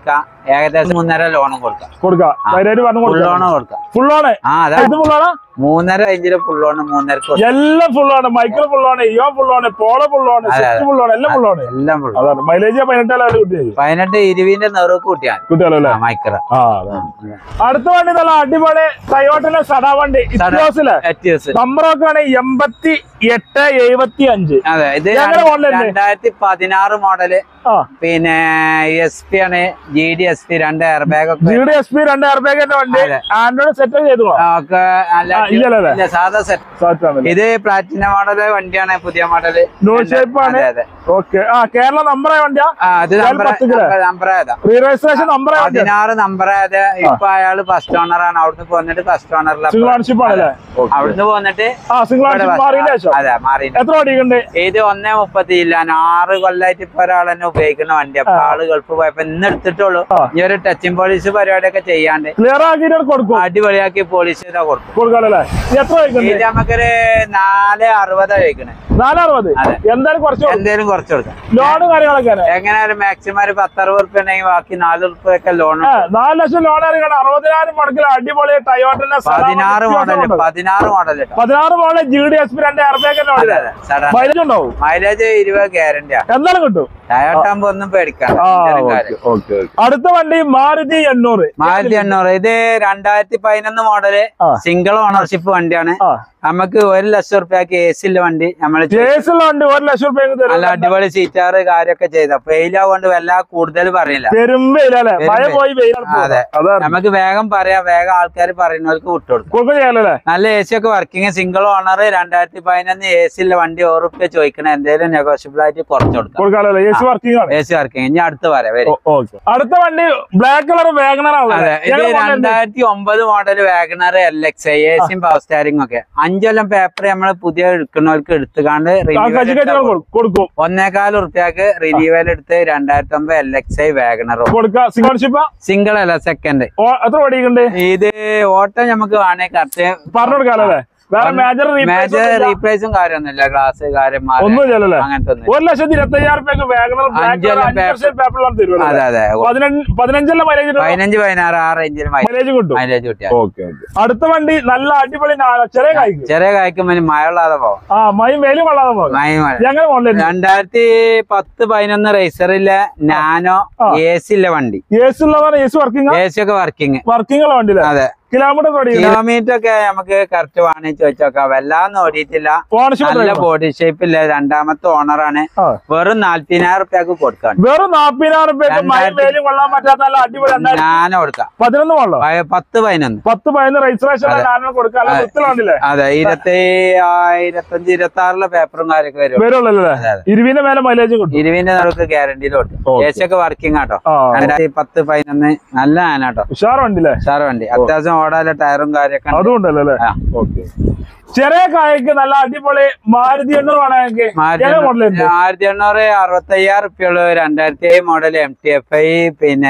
ഏകദേശം മൂന്നര ലോണും കൊടുക്കാം
കൊടുക്കാം ധൈര്യമായിട്ട് പറഞ്ഞു
ഫുൾ
കൊടുക്കാം
ലോണ് കൊടുക്കാം
ഫുൾ ആണ്
ആ അതാ
ഇത് ഫുൾ ആണ്
മൂന്നര റേഞ്ചില് ഫുൾ ലോണ് മൂന്നരക്ക് കൊടുക്കാം.
എല്ലാം ഫുൾ ആണ് മൈക്കിൾ ഫുൾ ആണ് ഇയോ ഫുൾ ആണ് പോളോ ഫുൾ ആണ്
അതെ,
സ്വിഫ്റ്റ് ഫുൾ ആണ് എല്ലാം ഫുൾ ആണ്
എല്ലാം ഫുൾ
അതാണ് മൈലേജ് പതിനെട്ടാലും കിട്ടിയത്
പതിനെട്ട് ഇരുവിന്റെ നെറുക്ക് കൂട്ടിയാണ്
കിട്ടിയാലോ അല്ലേ
മൈക്ര
ആ അതാണ്. അടുത്ത വണ്ടി നല്ല അടിപൊളി ടയോട്ടിലെ സടാ വണ്ടി ഇറ്റിയോസിലെ നമ്പറൊക്കെ ആണ് എൺപത്തി എട്ട് എഴുപത്തി അഞ്ച്
അതെ ഇത്
ഞങ്ങളുടെ model അല്ലേ?
രണ്ടായിരത്തി പതിനാറ് മോഡല്
ആ
പിന്നെ എസ് പി ആണ് ജി ഡി എസ് പി രണ്ട് എയർ ബാഗ് ഒക്കെ
ജി ഡി എസ് പി രണ്ട് എയർ ബാഗിന്റെ വണ്ടി
അതെ.
ആൻഡ്രോയിഡ് സെറ്റ് ചെയ്തു
ഒക്കെ നല്ല
ആ, ഇല്ലല്ലേ?
ഇല്ല, സാധാ സെറ്റ് ഇത് പ്ലാറ്റിന മോഡല് വണ്ടിയാണ് പുതിയ മോഡല്
No shape ആണ്.
അതെ അതെ
ഓക്കെ ആ കേരള നമ്പർ വണ്ടിയാ
ആ അത്
ഞാൻ
നമ്പർ
പത്ത് കിലോ.
നമ്പർ ഏതാ
റീ രജിസ്ട്രേഷൻ നമ്പർ വണ്ടിയാ
പതിനാറ് നമ്പർ ഏത് ഇപ്പൊ അയാള് ഫസ്റ്റ് ഓണർ ആണ് അവിടുന്ന് പോന്നിട്ട് ഫസ്റ്റ് ഓണറിൽ
സിംഗിൾ ഓൺഷിപ്പ് ആണല്ലേ
അവിടുന്ന് പോന്നിട്ട്
ആ സിംഗിൾ
ഇവിടെ
ഓൺഷിപ്പ് മാറിയതിന് ശേഷം
അതെ മാറി
എത്ര ഓടിക്കുന്നുണ്ട്
ഇത് ഒന്നേ മുപ്പത്തി ഇല്ല ആറ് കൊല്ലായിട്ട് ഇപ്പൊ ഒരാൾ തന്നെ ഉപയോഗിക്കുന്ന വണ്ടി അപ്പൊ ആള് ഗൾഫ് പോയപ്പോ ഇന്ന് എടുത്തിട്ടുള്ളൂ
ആ.
ഈ ഒരു ടച്ചിങ് പോളിഷ് പരിപാടിയൊക്കെ ചെയ്യാണ്ട്
ക്ലിയർ ആക്കിയിട്ട് കൊടുക്കും
അടിപൊളിയാക്കി പോളിഷ് ചെയ്താ കൊടുക്കും
കൊടുക്കാമല്ലേ എത്ര വയ്ക്കുന്നുണ്ട്
ഇത് നമുക്കൊരു നാല് അറുപതാ കഴിക്കണേ
നാലറുപത്
അതെ.
എന്തായാലും കുറച്ച് കൊടുക്കും.
എന്തേലും കുറച്ച് കൊടുക്കാം
ലോണ് കാര്യങ്ങളൊക്കെ ആണ്.
എങ്ങനെയാലും മാക്സിമം ഒരു പത്തറുപത് റുപ്യ ഉണ്ടെങ്കിൽ ബാക്കി നാല് റുപ്യ ഒക്കെ ലോൺ
ഏ, നാല് ലക്ഷം ലോൺ ഇറങ്ങണം അറുപതിനായിരം മുടക്കിൽ അടിപൊളി ടയോട്ടിന്റെ
പതിനാറ് മോഡല് പതിനാറ് മോഡൽ കേട്ടോ
പതിനാറ് model G D S P രണ്ട് എയർ ബാഗിന്റെ
അതെ
വണ്ടി
അതെ സഡൻ
മൈലേജ് ഉണ്ടാവും
മൈലേജ് ഇരുപത് ഗ്യാരണ്ടിയാ
എന്തായാലും കിട്ടും
ടയോട്ടാകുമ്പോ ഒന്നും പേടിക്കാം
ആ ഓക്കെ അടുത്ത വണ്ടി മാരുതി എണ്ണൂറ്
മാരുതി എണ്ണൂറ് ഇത് രണ്ടായിരത്തി പതിനൊന്ന് മോഡല്
ആ.
സിംഗിൾ ഓണർഷിപ്പ് വണ്ടിയാണ്
ആ
നമുക്ക് ഒരു ലക്ഷം റുപ്യക്ക് എ സി വണ്ടി നമ്മള്
കേസുള്ള വണ്ടി ഒരു ലക്ഷം റുപ്യ തരും
നല്ല അടിപൊളി സീറ്റാറ് കാര്യമൊക്കെ ചെയ്ത വെയിലാകൊണ്ട് വല്ല കൂടുതൽ പറയില്ല
പെരുമ്പയിലല്ലേ മഴ
പെരുമ്പയിൽ.
പോയി വെയിലാണ്
അതെ.
അതാണ്
നമുക്ക് വേഗം പറയാം വേഗം ആൾക്കാർ പറയുന്നവർക്ക് വിട്ടുകൊടുക്കും
കൊടുക്കും ചെയ്യാലല്ലേ
നല്ല എ സി ഒക്കെ വർക്കിംഗ് സിംഗിൾ ഓണർ രണ്ടായിരത്തി പതിനൊന്ന് എ സി വണ്ടി ഓറ് റുപ്യ ചോദിക്കണ എന്തെങ്കിലും നെഗോഷ്യബിൾ ആയിട്ട് കുറച്ച് കൊടുക്കാം
കൊടുക്കാലല്ലേ എ സി വർക്കിംഗ് ആണ്
എ സി വർക്കിംഗ് ഇനി അടുത്ത് പറയാം വരും
ഓക്കെ അടുത്ത വണ്ടി ബ്ലാക്ക് കളർ വാഗണർ
അതെ ഇത് രണ്ടായിരത്തി ഒമ്പത് model WagonR L X I A സിയും പവർ സ്റ്റാരിംഗ് ഒക്കെ അഞ്ചൊല്ലം പേപ്പർ നമ്മൾ പുതിയ എടുക്കുന്നവർക്ക് എടുത്തുകാണ്ട് renewal
കൊടുക്കും
ഒന്നേകാൽ റുപ്യക്ക് റിന്യൂവൽ എടുത്ത് രണ്ടായിരത്തി ഒമ്പത് എൽ എക്സ് ഐ വാഗണറും
കൊടുക്കാം സിംഗിൾഷിപ്പ്
സിംഗിൾ അല്ല സെക്കൻഡ്
എത്ര ഓടിക്കുന്നുണ്ട്
ഇത് ഓട്ടോ നമുക്ക് വേണേ കറക്റ്റ്
പറഞ്ഞു കൊടുക്കാലല്ലേ വേറെ മേജർ
മേജർ റീപ്ലേസും കാര്യമൊന്നുമില്ല ഗ്ലാസ് കാര്യം മാറി
ഒന്നും ചെയ്യല്ലേ
അങ്ങനത്തെ ഒന്നും
ഒരു ലക്ഷത്തി ഇരുപത്തി അയ്യായിരം റുപ്യക്ക് വാഗണർ
അഞ്ചെല്ലാം
ബ്ലാക്ക് പേപ്പറിലാണ് തരുമല്ലോ
അതെ അതെ
പതിനഞ്ചല്ല മൈലേജ്
പതിനഞ്ച് പതിനാറ് ആ റേഞ്ചിൽ
മൈലേജ് കിട്ടും
മൈലേജ് കിട്ടിയാൽ
ഓക്കെ അടുത്ത വണ്ടി നല്ല അടിപൊളി നാ- ചെറിയ കായ്ക്ക്
ചെറിയ കായ്ക്കുമ്പോൾ മഴയുള്ളാതെ പോവാം
ആ മൈ മേലും കൊള്ളാതെ പോകും
മഴ മഴ
ഞങ്ങൾ ഓൺലൈൻ
രണ്ടായിരത്തി പത്ത് പതിനൊന്ന് റേസറിലെ നാനോ
ആ.
എ സി ഇല്ല വണ്ടി
എ സി ഉള്ളതാണ് A C working
A C ഒക്കെ വർക്കിംഗ്
വർക്കിംഗ് ഉള്ള വണ്ടി
അതെ
കിലോമീറ്റർ ഓടിക്കുന്നത്
കിലോമീറ്റർ ഒക്കെ നമുക്ക് കറക്റ്റ് വേണമെന്ന് ചോദിച്ചോക്കാം വല്ലാന്ന് ഓടിയിട്ടില്ല
ഓണർഷിപ്പ്
നല്ല ബോഡി ഷേപ്പ് ഇല്ല രണ്ടാമത്തെ ഓണറാണ്
ആ.
വെറും നാല്പതിനായിരം റുപ്യക്ക് കൊടുക്കാണ്
വെറും നാപ്പതിനായിരം റുപ്യക്ക് മൈ
രണ്ടായിരത്തി-
മേലും കൊള്ളാൻ പറ്റാത്ത നല്ല അടിപൊളി രണ്ടായിരത്തി
നാനോ കൊടുക്കാം
പതിനൊന്ന് കൊള്ളോ
പ- പത്ത് പതിനൊന്ന്
പത്ത് പതിനൊന്ന് രജിസ്ട്രേഷൻ ഞാനും കൊടുക്കാം
അതെ.
വൃത്തിലാണ്ടില്ലേ
അതെ ഇരുപത്തി ആ, ഇരുപത്തഞ്ച് ഇരുപത്തി ആറിലെ പേപ്പറും കാര്യമൊക്കെ വരും
വരുള്ളല്ലേ
അതെ, അതെ.
ഇരുവിന്റെ മേലെ മൈലേജ് കിട്ടും
ഇരുവിന്റെ നമുക്ക് ഗ്യാരണ്ടിയിൽ കൊടുക്കും
Okay.
എ സി ഒക്കെ വർക്കിംഗ് ആട്ടോ
ആ
രണ്ടായിരത്തി പത്ത് പതിനൊന്ന് നല്ല ആനാട്ടോ
ഉഷാർ വണ്ടില്ലേ
സാറ് വണ്ടി അത്യാവശ്യം ഓടാലെ ടയറും കാര്യമൊക്കെ ഉണ്ട്.
അതുകൊണ്ടല്ലേ അല്ലേ
ആ.
ഓക്കെ ചെറിയ കായക്ക് നല്ല അടിപൊളി മാരുതി എണ്ണൂറ് വേണമെങ്കിൽ
മാരുതി
ഏത് model ഉണ്ട്?
ആയിരത്തി എണ്ണൂറ് അറുപത്തി അയ്യായിരം റുപ്യുള്ളൂ രണ്ടായിരത്തി ഏഴ് model M T F I പിന്നെ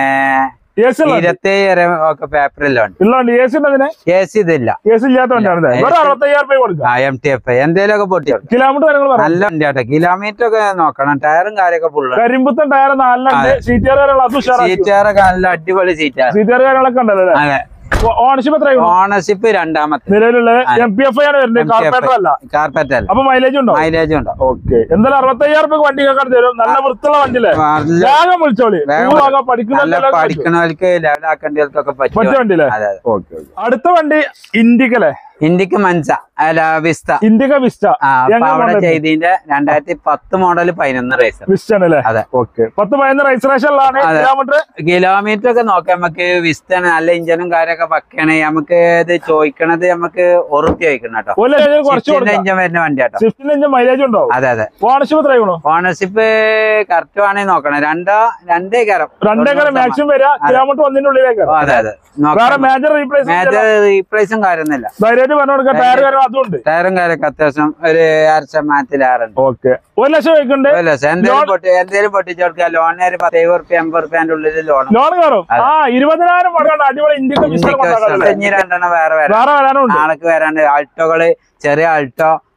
എ സി ഉള്ള
ഇരുപത്തി വരെ ഒക്കെ പേപ്പറില്ല ഉണ്ട്
ഉള്ള വണ്ടി എ സി ഉണ്ടതിന്
എ സി ഇതില്ല
എ സി ഇല്ലാത്ത വണ്ടിയാണല്ലേ
AC
വെറും അറുപത്തയ്യായിരം രൂപ കൊടുക്കാം
ആ എം ടി എഫ് ഐ എന്തേലും ഒക്കെ പൊട്ടി
കിലോമീറ്റർ കാര്യങ്ങൾ പറയാം
നല്ല വണ്ടി ആട്ടോ കിലോമീറ്റർ ഒക്കെ നോക്കണം ടയറും കാര്യമൊക്കെ ഫുള്ള്
കരിമ്പുത്തൻ ടയർ നാലിനുണ്ട് സീറ്റുകാർ കാര്യങ്ങൾ അത് ഉഷാറാക്കി
സീറ്റാറൊക്കെ നല്ല അടിപൊളി സീറ്റാണ്
സീറ്റുകാർ കാര്യങ്ങളൊക്കെ ഉണ്ടല്ലോ അല്ലേ
അതെ
ഓണർഷിപ്പ് എത്രയാണ്
ഓണർഷിപ്പ് രണ്ടാമത്തെ
നിലവിലുള്ള എം പി എഫ് ആണ് വരുന്നത് കാർപ്പറേറ്റർ അല്ല
കാർപ്പറ്റ് അല്ല
അപ്പൊ മൈലേജ് ഉണ്ടോ
മൈലേജും ഉണ്ടോ
ഓക്കെ എന്തായാലും അറുപത്തയ്യായിരം രൂപ വണ്ടി കേൾക്കാൻ തരും നല്ല വൃത്തിയുള്ള വണ്ടിയില്ലേ
നല്ല
വേഗം വിളിച്ചോളി
വേഗം
പൂവാകാൻ
നല്ല
പഠിക്കുന്ന
പഠിക്കണവർക്ക് ലെവലാക്കേണ്ടവർക്കൊക്കെ
പറ്റിയ
പറ്റും
വണ്ടിയില്ലേ
അതെ അതെ
ഓക്കെ അടുത്ത വണ്ടി ഇൻഡിക്കല്ലേ
ഇന്ത്യക്ക് മൻസ അല്ല വിസ്ത
ഇൻഡിക വിസ്റ്റ
ആ അപ്പൊ
ഞങ്ങൾ
അവിടെ
കൊണ്ടുവരുന്നത്.
ചെയ്തതിന്റെ രണ്ടായിരത്തി പത്ത് മോഡൽ പതിനൊന്ന് റേസർ
വിസ്റ്റ ആണല്ലേ
അതെ
ഓക്കെ പത്ത് പതിനൊന്ന് രജിസ്ട്രേഷനിലാണ്
അതെ.
കിലോമീറ്റർ
കിലോമീറ്റർ ഒക്കെ നോക്കാം നമുക്ക് വിസ്താണ് നല്ല ഇഞ്ചനും കാര്യമൊക്കെ പക്കയാണ് നമുക്ക് ഇത് ചോദിക്കണത് നമുക്ക് ഉറുപ്പി ചോദിക്കണം കേട്ടോ
ഒരു ലക്ഷം കുറച്ച്
സ്വിഫ്റ്റിന്റെ
കൊടുക്കാം
ഇഞ്ചൻ വരുന്ന വണ്ടി കേട്ടോ
സ്വിഫ്റ്റിന് ഇഞ്ച് മൈലേജ് ഉണ്ടാവും
അതെ അതെ
ഓണർഷിപ്പ് എത്ര ആയിക്കണോ
ഓണർഷിപ്പ് കറക്റ്റ് വേണമെങ്കിൽ നോക്കണം രണ്ടോ രണ്ടേ കയറും
രണ്ടേക്കര മാക്സിമം വരിക കിലോമീറ്റർ ഒന്നിന്റെ ഉള്ളിലേക്ക്
അതെ അതെ
വേറെ മേജർ റീപ്ലേസ്
മേജർ റീപ്ലേസും കാര്യമൊന്നുമില്ല
ധൈര്യമായിട്ട് പറഞ്ഞു കൊടുക്കാം ടയർ കാര്യം അതുണ്ട്
ടയറും കാര്യമൊക്കെ അത്യാവശ്യം ഒരു അര ശതമാനത്തിലേറുണ്ട്
ഓക്കെ ഒരു ലക്ഷം വയ്ക്കുന്നുണ്ട്
ഒരു ലക്ഷം എന്തേലും പൊട്ടി എന്തേലും പൊട്ടിച്ചു കൊടുക്കുക ലോണിന് ഒരു പത്ത് എഴുപത് റുപ്യ എൺപത് റുപ്യന്റെ ഉള്ളിൽ ലോൺ
ലോൺ കയറും ആ ഇരുപതിനായിരം മുടക്കാണ്ട് അടിപൊളി ഇന്ത്യക്ക്
ഇനി രണ്ടെണ്ണം വേറെ വരാം
വേറെ വരാനുണ്ട്
നാളേക്ക് വരാണ്ട് ആൾട്ടോകള് ചെറിയ ആൾട്ടോ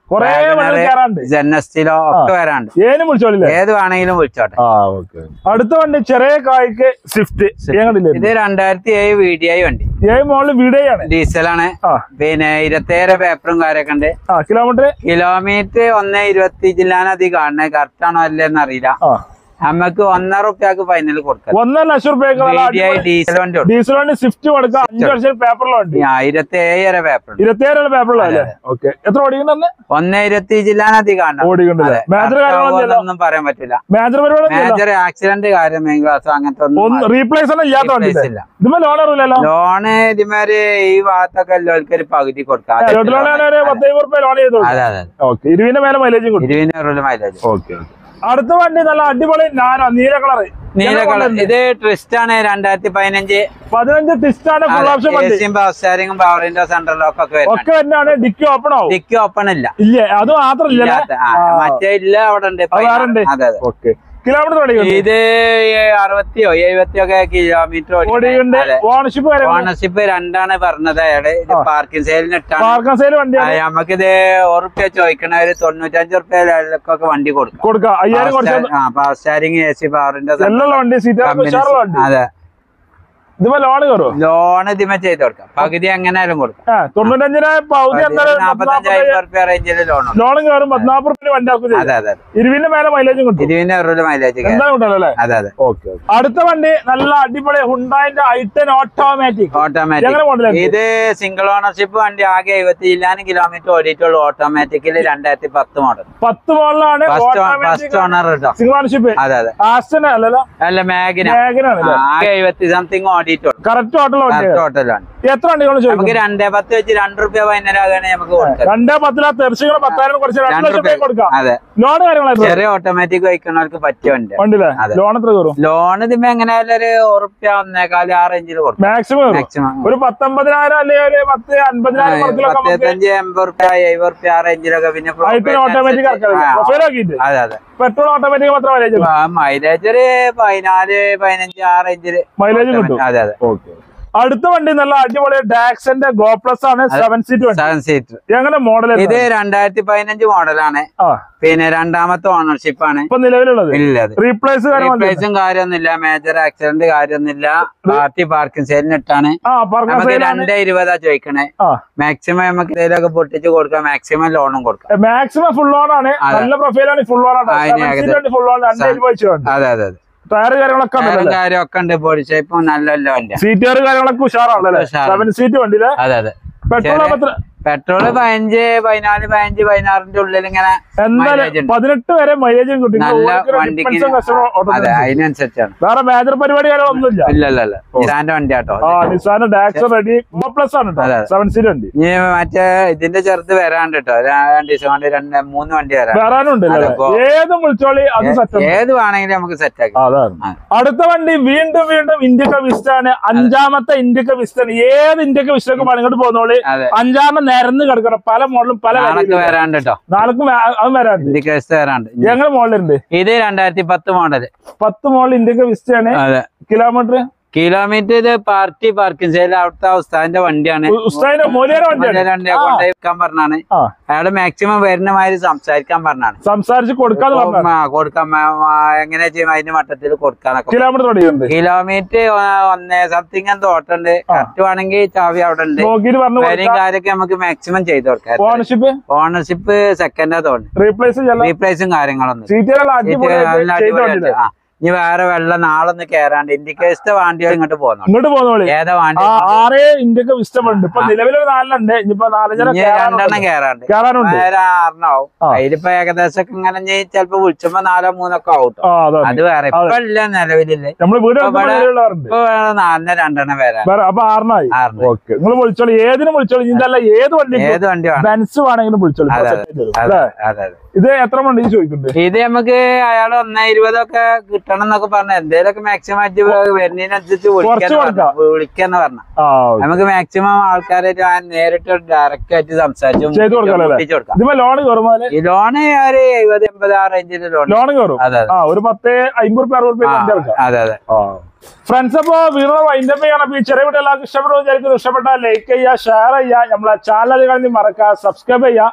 കൊറേ വണ്ടി കയറാണ്ട്
ജനസ്റ്റിലോ ഒക്കെ വരാണ്ട്
ഏനും വിളിച്ചോളില്ലേ
ഏത് വേണമെങ്കിലും വിളിച്ചോട്ടെ
ആ ഓക്കെ അടുത്ത വണ്ടി ചെറിയ കായ്ക്ക് സ്വിഫ്റ്റ് ഞങ്ങളില്ലേ
ഇത് രണ്ടായിരത്തി ഏഴ് വി ഡി ഐ വണ്ടി
ഏഴ് മോളിൽ വീഡിയോ ആണ്
ഡീസലാണ്
ആ
പിന്നെ ഇരുപത്തേഴ് പേപ്പറും കാര്യമൊക്കെ ഉണ്ട്
ആ കിലോമീറ്റർ
കിലോമീറ്റർ ഒന്ന് ഇരുപത്തി ജില്ലാനതി കാണുന്നത് കറക്റ്റ് ആണോ അല്ലേന്ന് അറിയില്ല
ആ
നമുക്ക് ഒന്നര റുപ്യക്ക് ഫൈനൽ കൊടുക്കാം
ഒന്നര ലക്ഷം റുപ്യക്കുള്ള
വി ഡി ഐ ഡീസൽ വണ്ടി കൊടുക്കും
ഡീസൽ വണ്ടി സ്വിഫ്റ്റ് കൊടുക്കാം അഞ്ചു വർഷം പേപ്പറിലുള്ള വണ്ടി
ഇരുപത്തി ഏഴര പേപ്പർ ഉണ്ട്
ഇരുപത്തിയേഴ് പേപ്പറുള്ള അല്ലേ ഓക്കെ എത്ര ഓടിക്കുന്നുണ്ട്
ഒന്ന് ഇരുപത്തി ജില്ലാനതി കാണണം
ഓടിക്കുന്നുണ്ട് മേജർ കാര്യങ്ങളൊന്നും
ഒന്നും പറയാൻ പറ്റില്ല
മേജർ പരിപാടി
മേജർ ആക്സിഡന്റ് കാര്യം മെയിൻ ക്ലാസ് അങ്ങനത്തെ
ഒന്ന്
ഒന്നും
റീപ്ലേസ് ഒന്നും ഇല്ലാത്ത വണ്ടി
Replace ഇല്ല.
ഇതുമ്പോ ലോൺ അറിയില്ലല്ലോ
ലോണ് ഇതുമാതിരി ഈ ഭാഗത്തൊക്കെ എല്ലാവർക്കും ഒരു പകുതി കൊടുക്കാം
ലോൺ ഒരു പത്തൈമ്പത് റുപ്യ ലോൺ ചെയ്തു
അതെ അതെ
ഓക്കെ ഇരുപതിന്റെ മേലെ മൈലേജും കൊടുക്കും
ഇരുപതിനൂറ് മൈലേജ്
ഓക്കെ അടുത്ത വണ്ടി നല്ല അടിപൊളി നാനോ നീല കളർ
നീല കളർ ഇത് ട്വിസ്റ്റ് ആണ് രണ്ടായിരത്തി പതിനഞ്ച്
പതിനഞ്ച് ടിസ്റ്റാണ് ഫുൾ ഓപ്ഷൻ വണ്ടി
എസിയും പവർ സ്റ്റാരിങ്ങും പവർ വിൻഡോ സെൻട്രൽ ലോക്ക് ഒക്കെ വരുന്നുണ്ട്
ഒക്കെ തന്നെയാണ് ഡിക്കി ഓപ്പൺ ആവും
ഡിക്കി ഓപ്പൺ ഇല്ല
ഇല്ലേ അത് മാത്രല്ല
ഇല്ലാത്ത ആ, മറ്റേ ഇല്ല അവിടെ ഉണ്ട്
അത് വേറെ ഉണ്ട്.
അതെ അതെ
ഓക്കെ കിലോമീറ്റർ ഓടിക്കുന്നുണ്ട്
ഇത് അറുപത്തിയോ എഴുപത്തിയോ ഒക്കെ കിലോമീറ്റർ
ഓടിക്കുന്നുണ്ട് ഓണർഷിപ്പ് കാര്യങ്ങൾ
ഓണർഷിപ്പ് രണ്ടാണ് പറഞ്ഞത് അയാള് ഇത് പാർക്കിംഗ് സെയിലിന് ഇട്ടാണ്
പാർക്കാൻ സൈഡ് വണ്ടിയാണ്
ആ, നമുക്കിത് ഉറുപ്പ്യ ചോദിക്കണ ഒരു തൊണ്ണൂറ്റഞ്ച് ഉറുപ്പ്യൊക്കെ വണ്ടി കൊടുക്കും
കൊടുക്കാം അയ്യായിരം കുറച്ച്
പവർ സ്റ്റാരിങ് എ സി പവറിന്റെ
എല്ലാം വണ്ടി സീറ്റ് ഉഷാറുള്ള വണ്ടി
അതെ
ഇതുമ്പോ ലോൺ കയറുമോ
ലോൺ ഇതിമ ചെയ്ത് കൊടുക്കാം പകുതി എങ്ങനെയാലും കൊടുക്കാം
ആ തൊണ്ണൂറ്റഞ്ചിന് പകുതി എന്തായാലും
നാപ്പത്തഞ്ച് അമ്പത് റുപ്യ റേഞ്ചിൽ ലോൺ ഉണ്ട്
ലോണും കയറും പതിനാപ്പത് റുപ്യ വണ്ടി ആക്കും
അതെ അതെ അതെ
ഇരുവിന്റെ മേലെ മൈലേജും കിട്ടും
ഇരുപതിന്റെ ഒരു മൈലേജ്
എന്തായാലും കിട്ടുമല്ലോ അല്ലേ
അതെ അതെ
ഓക്കെ അടുത്ത വണ്ടി നല്ല അടിപൊളി ഹുണ്ടായിന്റെ ഐട്ടൻ ഓട്ടോമാറ്റിക്
ഓട്ടോമാറ്റിക്
എങ്ങനെ മോഡലാണ്
ഇത് സിംഗിൾ ഓണർഷിപ്പ് വണ്ടി ആകെ എഴുപത്തി ഇല്ലാനും കിലോമീറ്റർ ഓടിയിട്ടുള്ളൂ ഓട്ടോമാറ്റിക്കലി രണ്ടായിരത്തി പത്ത് മോഡൽ
പത്ത് മോളിലാണ്
ഫസ്റ്റ് ഓണർ കേട്ടോ
സിംഗിൾ ഓണർഷിപ്പ്
അതെ അതെ
ആസ്റ്റൻ അല്ലല്ലോ
അല്ല മാഗിന
മേഘനാണ്
ആ, ആകെ എഴുപത്തി സംതിങ് ഓടിയിട്ടുള്ളൂ
കറക്റ്റ് ഓട്ടുള്ള വണ്ടി
ടോട്ടലാണ്
എത്ര വണ്ടികൾ ചോദിക്കും
നമുക്ക് രണ്ടേ പത്ത് വെച്ച് രണ്ട് റുപ്യ ഫൈനലാകാണെങ്കിൽ നമുക്ക് കൊടുക്കാം
രണ്ടേ പത്തിലാ തെർച്ചുകൾ പത്തായിരം കുറച്ച് രണ്ട്
രണ്ട്
ലക്ഷം
റുപ്യ
രൂപ കൊടുക്കാം
അതെ
ലോൺ കാര്യങ്ങളായിരുന്നു
ചെറിയ ഓട്ടോമാറ്റിക് വഹിക്കുന്നവർക്ക് പറ്റിയ വണ്ടി
വണ്ടിയില്ലേ
അതെ.
ലോൺ എത്ര കയറും
ലോൺ ഇതിപ്പോ എങ്ങനെയായാലും ഒരു ഉറുപ്യ ഒന്നേകാല് ആ റേഞ്ചിൽ കൊടുക്കും
മാക്സിമം കയറും
മാക്സിമം
ഒരു പത്തൊമ്പതിനായിരം അല്ലെങ്കിൽ ഒരു പത്ത് അൻപതിനായിരം കുറച്ചിലൊക്കെ നമുക്ക്
പത്തിരുപത്തഞ്ച് എൺപത് റുപ്യ എഴുപത് റുപ്യ ആ റേഞ്ചിലൊക്കെ പിന്നെ
ഐട്ടൻ ഓട്ടോമാറ്റിക് ഇറക്കാം
ആ,
പ്രൊഫൈൽ ആക്കിയിട്ട്
അതെ അതെ
പെട്രോൾ ഓട്ടോമാറ്റിക് മാത്രം മൈലേജ്
മൈലേജ് ഒരു പതിനാല് പതിനഞ്ച് ആ റേഞ്ചില്
മൈലേജ് കിട്ടും
അതെ അതെ
അടുത്ത വണ്ടി നല്ല അടിപൊളി ഡാക്സന്റെ ഗോ പ്ലസ് ആണ് സെവൻ സീറ്റ് വണ്ടി
സെവൻ സീറ്റർ
എങ്ങനെ മോഡൽ
ഇത് രണ്ടായിരത്തി പതിനഞ്ച് മോഡലാണ്
ആ
പിന്നെ രണ്ടാമത്തെ ഓണർഷിപ്പ് ആണ്
ഇപ്പൊ നിലവിലുള്ളത്
ഇല്ല അത്
റീപ്ലേസ് കാര്യങ്ങൾ
റീപ്ലേസും കാര്യമൊന്നുമില്ല മേജർ ആക്സിഡന്റ് കാര്യമൊന്നുമില്ല പാർട്ടി പാർക്കിംഗ് സെയിലിന് ഇട്ടാണ്
ആ പറഞ്ഞ
നമുക്ക്
സൈഡാണ്
രണ്ടേ ഇരുപതാ ചോദിക്കണേ
ആ
മാക്സിമം നമുക്ക് ഇതിലൊക്കെ പൊട്ടിച്ച് കൊടുക്കാം മാക്സിമം ലോണും കൊടുക്കാം
മാക്സിമം ഫുൾ ഓൺ ആണ്
അതെ.
നല്ല പ്രൊഫൈലാണ് ഫുൾ ഓൺ ആണ്
ആ, ഇനി
സെവൻ സീറ്റ്
ഏകദേശം.
വണ്ടി ഫുൾ ഓൺ രണ്ട്
സ-
ഇരുപത് വെച്ചുണ്ട്
അതെ അതെ അതെ
ടയർ കാര്യങ്ങളൊക്കെ
വേറെ
ഉണ്ടല്ലേ
കാര്യമൊക്കെ ഉണ്ട് ബോഡി ഷേപ്പും നല്ല വണ്ടിയാ
സീറ്റുകാർ കാര്യങ്ങളൊക്കെ ഉഷാറാണല്ലേ
ഉഷാറാണ്.
സെവൻ സീറ്റ് വണ്ടിയിലെ
അതെ അതെ
പെട്രോൾ
ചെറിയ-
എത്ര
പെട്രോള് പതിനഞ്ച് പതിനാല് പതിനഞ്ച് പതിനാറിന്റെ ഉള്ളിൽ ഇങ്ങനെ
എന്തായാലും
mileage ഉണ്ട്.
പതിനെട്ട് വരെ മൈലേജും കിട്ടും
നല്ല
ഓടിക്കുന്ന
വണ്ടിക്ക്
difference ഉം customer ഓട്ടം
അതെ
തന്നെ.
അതിനനുസരിച്ചാണ്
വേറെ മേജർ പരിപാടി കാര്യങ്ങളൊന്നുമില്ല
ഇല്ല ഇല്ല ഇല്ല നിസാന്റെ വണ്ടി കേട്ടോ
ആ നിസാന ഡാക്സ് റെഡി ഗോ പ്ലസ് ആണ്
അതെ,
കേട്ടോ
അതെ.
സെവൻ സീറ്റ് വണ്ടി
ഇനി മറ്റേ ഇതിന്റെ ചെറുത് വരാണ്ട് കേട്ടോ രണ്ട് ദിവസം കൊണ്ട് രണ്ട് മൂന്ന് വണ്ടി വരാം
വേറാനും ഉണ്ട്
അതെ, ഇപ്പൊ-
ഏതും വിളിച്ചോളി അത് സെറ്റ്
ഏത് വേണമെങ്കിലും നമുക്ക് സെറ്റ് ആക്കി
അതാണ്
ആ.
അടുത്ത വണ്ടി വീണ്ടും വീണ്ടും ഇന്ത്യക്ക വിസ്റ്റ ആണ് അഞ്ചാമത്തെ ഇന്ത്യക്ക വിസ്റ്റ ആണ് ഏത് ഇന്ത്യക്ക വിസ്റ്റക്ക് ഇങ്ങോട്ട് പോകുന്നോളി
അതെ
അഞ്ചാമത് നിരന്ന് കിടക്കണം പല മോഡലും പല
നാളൊക്കെ വരാണ്ട് കേട്ടോ
നാൾക്കും അത് വരാണ്ട്
ഇന്ത്യക്കേഴ്സ് വരാണ്ട്
ഞങ്ങൾ മോഡലുണ്ട്
ഇത് രണ്ടായിരത്തി പത്ത് മോഡല്
പത്ത് മോഡൽ ഇന്ത്യക്ക വിസ്റ്റ ആണ്
അതെ
കിലോമീറ്റർ
കിലോമീറ്റർ ഇത് പാർട്ടി പാർക്കിംഗ് സെയിൽ അവിടുത്തെ ഉസ്താദിന്റെ വണ്ടിയാണ്
ഉസ്താദിന്റെ മൂലേര വണ്ടിയാണ്
വണ്ടി കൊണ്ടുപോയി വെക്കാൻ പറഞ്ഞാണ്
ആ
അയാള് മാക്സിമം വരുന്ന മാതിരി സംസാരിക്കാൻ പറഞ്ഞാണ്
സംസാരിച്ച് കൊടുക്കാന്ന് പറഞ്ഞു
ആ, കൊടുക്കാൻ മ- മ- എങ്ങനെ ചെയ്യും അതിന്റെ മട്ടത്തിൽ കൊടുക്കാനൊക്കെ
കിലോമീറ്റർ തുടങ്ങിയിട്ടുണ്ട്
കിലോമീറ്റർ ഒന്നേ സംതിങ് എന്തോ ഓട്ടുണ്ട് കറക്റ്റ് വേണമെങ്കിൽ ചാവി അവിടെ ഉണ്ട്
നോക്കിയിട്ട് പറഞ്ഞു
വേറെയും കാര്യമൊക്കെ നമുക്ക് മാക്സിമം ചെയ്ത് കൊടുക്കാം
ഓണർഷിപ്പ്
ഓണർഷിപ്പ് സെക്കൻഡാ തോന്നുന്നു
റീപ്ലേസ് ചെയ്യാൻ
റീപ്ലേസും കാര്യങ്ങളൊന്നും
സീറ്റുകൾ അടിപൊളിയായിട്ട് ചെയ്ത വണ്ടിയില്ലേ?
ആ ഇനി വേറെ വെള്ളം നാളൊന്ന് കേറാണ്ട് ഇൻഡിക്കേഴ്സിന്റെ വണ്ടികൾ ഇങ്ങോട്ട് പോകുന്നു
ഇങ്ങോട്ട് പോകുന്നോളി
ഏതാ വണ്ടി
ആ ആറേ ഇന്ത്യക്ക് ഇഷ്ടമുണ്ട് ഇപ്പൊ നിലവിലൊരു നാലിലുണ്ട് ഇനിയിപ്പോ നാലഞ്ചര
ഇനി രണ്ടെണ്ണം കേറാണ്ട്
കയറാനുണ്ട്
നേരെ ആറിനാവും
ആ.
അതിലിപ്പോ ഏകദേശം ഒക്കെ ഇങ്ങനെ ഇനി ചിലപ്പോ വിളിച്ചപ്പോ നാലോ മൂന്നൊക്കെ ആവും ട്ടോ.
ആ അതാണ്
അത് വേറെ ഇപ്പൊ ഇല്ല നിലവിലില്ലേ
നമ്മള് വീട്
ഇപ്പൊ ഇവിടെ-
നിലവിലുള്ളവരുണ്ട്
ഇപ്പൊ വേറെ നാലിന് രണ്ടെണ്ണം വരാൻ
വേറെ അപ്പൊ ആറിനായി
ആറിന്
ഓക്കെ നിങ്ങൾ വിളിച്ചോളി ഏതിനും വിളിച്ചോളി ഇതല്ല ഏത് വണ്ടി
ഏത് വണ്ടി വേണം
ബെൻസ് വേണമെങ്കിലും വിളിച്ചോളി ഇപ്പൊ
അതെ,
set ചെയ്ത് തരും.
അതെ
അല്ലേ?
അതെ അതെ
ഇത് എത്ര വണ്ടി ചോദിക്കുന്നുണ്ട്
ഇത് നമുക്ക് അയാൾ ഒന്നേ ഇരുപതൊക്കെ കിട്ടണം എന്നൊക്കെ പറഞ്ഞു എന്തേലൊക്കെ മാക്സിമം ആയിട്ട് വരുന്നതിനനുസരിച്ച്
കുറച്ച് കൊടുക്കാം.
വിളിക്കാന്ന് പറഞ്ഞു
ആ okay.
നമുക്ക് മാക്സിമം ആൾക്കാരെ നേരിട്ട് ഡയറക്റ്റ് ആയിട്ട് സംസാരിച്ചു
ചെയ്ത് കൊടുക്കാം അല്ലേ?
മുട്ടിച്ച് കൊടുക്കാം
ഇതിപ്പോ ലോൺ കയറുമ്പോൾ
ഈ ലോണ് ഒരു എഴുപത് എൺപത് ആ റേഞ്ചിൽ ലോൺ
ലോൺ കയറും
അതെ അതെ
ആ ഒരു പത്ത് അമ്പത് റുപ്യ അറുപത് റുപ്യ
ആ,
വണ്ടി എടുക്കാം
അതെ അതെ
ഫ്രണ്ട്സ് അപ്പോ വീണ വൈൻഡപ്പ് ചെയ്യണം അപ്പൊ ഈ ചെറിയ വീട്ടിൽ എല്ലാവർക്കും ഇഷ്ടപ്പെടും വിചാരിക്കുന്നു ഇഷ്ടപ്പെട്ടാൽ ലൈക്ക് ചെയ്യുക ഷെയർ ചെയ്യുക നമ്മളെ ചാനൽ അത് കളഞ്ഞ് മറക്കുക സബ്സ്ക്രൈബ് ചെയ്യുക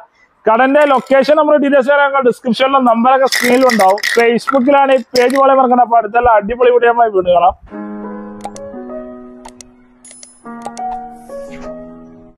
കടന്റെ ലൊക്കേഷൻ നമ്മുടെ ഡീറ്റെയിൽസ് ഞങ്ങൾ ഡിസ്ക്രിപ്ഷനിലും നമ്പറൊക്കെ സ്ക്രീനിലും ഉണ്ടാവും ഫേസ്ബുക്കിലാണ് ഈ പേജ് പോലെ മറക്കണം അപ്പൊ അടുത്തുള്ള അടിപൊളി വീഡിയോ വീണ്ടും കാണാം